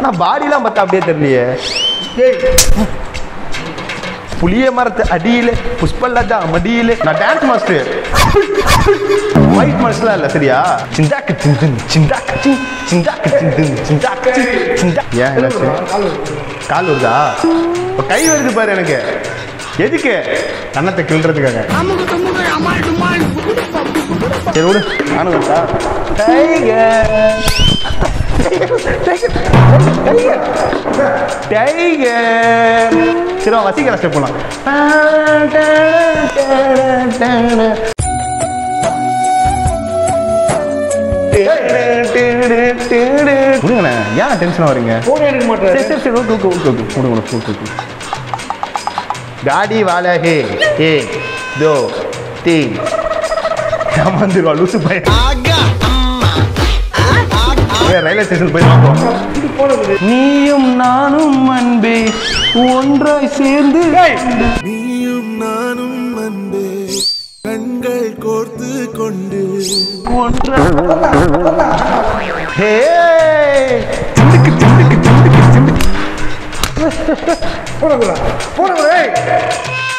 நான் பாடிலாம் பார்த்தா அப்படியே தெரியலையே புளிய மரத்து அடியில புஷ்பல்லதா மடியில நான் டான்ஸ் மாஸ்டர் ஒயிட் மாஸ்டர்லாம் இல்ல சரியா சிந்தாக்கு சிந்தின் சிந்தாக்கு சின் சிந்தாக்கு சிந்தின் சிந்தாக்கு சின் சிந்தா ஏன் என்னாச்சு கால் வருதா இப்ப கை வருது பாரு எனக்கு எதுக்கு கன்னத்தை கிள்றதுக்காக சரி விடு நானும் வரட்டா டைகர் டைகர் சரி வா, வசீகரா ஸ்டெப் போலாம் விடுங்கண்ணே ஏன் டென்ஷன் வரீங்க போன் எடுக்க மாட்டேன் சரி சரி சரி ஓகே ஓகே ஓகே ஓகே விடுங்க விடுங்க ஓகே ஓகே गाड़ी वाला है एक दो तीन ஏமாந்துருவா லூசு பையன் ஏய், ரயில்வே ஸ்டேஷன் போய் பார்ப்போம் நீயும் நானும் அன்பே ஒன்றாய் சேர்ந்து நீயும் நானும் அன்பே கண்கள் கோர்த்து கொண்டு ஹே சிந்துக்கு சிந்துக்கு சிந்துக்கு சிந்துக்கு போனங்களா போனங்களே